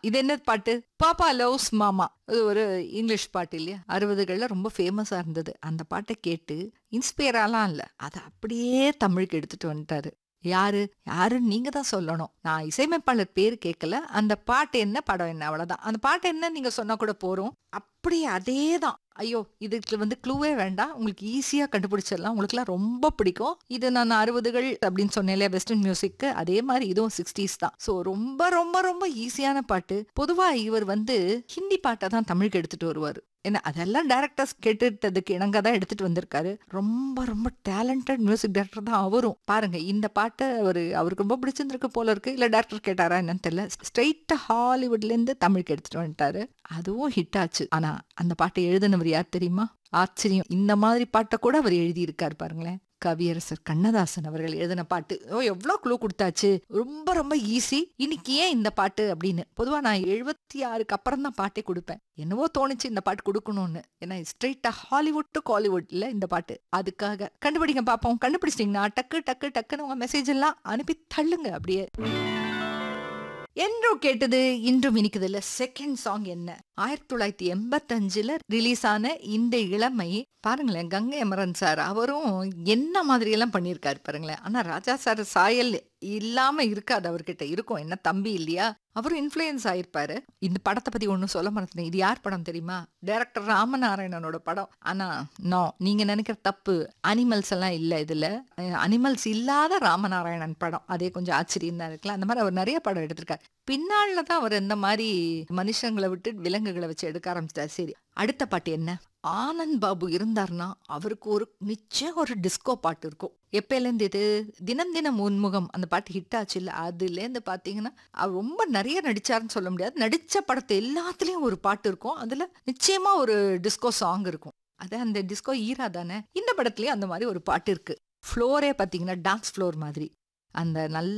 இது என்ன பாட்டு பாப்பா லவ்ஸ் மாமா அது ஒரு இங்கிலீஷ் பாட்டு இல்லையா அறுபதுகள்ல ரொம்ப ஃபேமஸா இருந்தது அந்த பாட்டை கேட்டு இன்ஸ்பயராலாம் இல்ல அதை அப்படியே தமிழுக்கு எடுத்துட்டு வந்துட்டாரு யாரு யாருன்னு நீங்க தான் சொல்லணும் நான் இசையமைப்பாளர் பேர் கேட்கல அந்த பாட்டு என்ன படம் என்ன அவ்வளவுதான் அந்த பாட்டு என்ன நீங்க சொன்னா கூட போறோம் அப்படியே அதே தான் ஐயோ இதுக்கு வந்து க்ளூவே வேண்டாம் உங்களுக்கு ஈஸியா கண்டுபிடிச்சிடலாம் உங்களுக்குலாம் ரொம்ப பிடிக்கும் இது நான் அறுபதுகள் அப்படின்னு சொன்னேன் வெஸ்டர்ன் மியூசிக்கு அதே மாதிரி இதுவும் சிக்ஸ்டீஸ் தான் ஸோ ரொம்ப ரொம்ப ரொம்ப ஈஸியான பாட்டு பொதுவா இவர் வந்து ஹிந்தி பாட்டை தான் தமிழுக்கு எடுத்துட்டு வருவார் ஏன்னா அதெல்லாம் டேரக்டர்ஸ் கேட்டுட்டதுக்கு இணங்க தான் எடுத்துட்டு வந்திருக்காரு ரொம்ப ரொம்ப டேலண்டட் மியூசிக் டைரக்டர் தான் அவரும் பாருங்க இந்த பாட்டை அவர் அவருக்கு ரொம்ப பிடிச்சிருந்திருக்கு போல இருக்கு இல்ல டேரக்டர் கேட்டாரா என்னன்னு தெரியல ஸ்ட்ரெயிட்டா ஹாலிவுட்ல இருந்து தமிழுக்கு எடுத்துட்டு வந்துட்டாரு அதுவும் ஹிட் ஆச்சு ஆனா அந்த பாட்டை எழுதினவர் யார் தெரியுமா ஆச்சரியம் இந்த மாதிரி பாட்டை கூட அவர் எழுதியிருக்காரு பாருங்களேன் கவியரசர் கண்ணதாசன் அவர்கள் எழுதின பாட்டு ஓ எவ்வளோ குழு கொடுத்தாச்சு ரொம்ப ரொம்ப ஈஸி இன்னைக்கு ஏன் இந்த பாட்டு அப்படின்னு பொதுவா நான் எழுபத்தி ஆறுக்கு அப்புறம் தான் பாட்டே கொடுப்பேன் என்னவோ தோணுச்சு இந்த பாட்டு கொடுக்கணும்னு ஏன்னா ஸ்ட்ரெயிட்டா ஹாலிவுட் டு காலிவுட்ல இந்த பாட்டு அதுக்காக கண்டுபிடிங்க பாப்போம் கண்டுபிடிச்சிட்டீங்கன்னா டக்கு டக்கு டக்குன்னு உங்க மெசேஜ் எல்லாம் அனுப்பி தள்ளுங்க அப்படியே என்றோ கேட்டது இன்றும் இனிக்குதுல செகண்ட் சாங் என்ன ஆயிரத்தி தொள்ளாயிரத்தி எண்பத்தஞ்சுல ரிலீஸ் ஆன இந்த இளமை பாருங்களேன் கங்கை அமரன் சார் அவரும் என்ன மாதிரி எல்லாம் பண்ணியிருக்காரு பாருங்களேன் ஆனா ராஜா சார் சாயல் இல்லாம இருக்காது அவர்கிட்ட இருக்கும் என்ன தம்பி இல்லையா அவரும் இன்ஃப்ளூயன்ஸ் ஆயிருப்பாரு இந்த படத்தை பத்தி ஒன்றும் சொல்ல மாட்டேன் இது யார் படம் தெரியுமா டைரக்டர் ராமநாராயணனோட படம் ஆனா நோ நீங்க நினைக்கிற தப்பு அனிமல்ஸ் எல்லாம் இல்ல இதுல அனிமல்ஸ் இல்லாத ராமநாராயணன் படம் அதே கொஞ்சம் ஆச்சரியம் தான் இருக்கலாம் அந்த மாதிரி அவர் நிறைய படம் எடுத்திருக்காரு பின்னால தான் அவர் இந்த மாதிரி மனுஷங்களை விட்டு விலங்குகளை வச்சு எடுக்க ஆரம்பிச்சிட்டார் சரி அடுத்த பாட்டு என்ன ஆனந்த் பாபு இருந்தார்னா அவருக்கு ஒரு நிச்சயம் ஒரு டிஸ்கோ பாட்டு இருக்கும் எப்பயிலேருந்து இது தினம் தினம் உன்முகம் அந்த பாட்டு ஹிட் ஆச்சு இல்லை அதுலேருந்து பார்த்தீங்கன்னா அவர் ரொம்ப நிறைய நடிச்சாருன்னு சொல்ல முடியாது நடித்த படத்தை எல்லாத்துலேயும் ஒரு பாட்டு இருக்கும் அதில் நிச்சயமாக ஒரு டிஸ்கோ சாங் இருக்கும் அது அந்த டிஸ்கோ ஈரா தானே இந்த படத்துலேயும் அந்த மாதிரி ஒரு பாட்டு இருக்கு ஃப்ளோரே பார்த்தீங்கன்னா டான்ஸ் ஃப்ளோர் மாதிரி அந்த நல்ல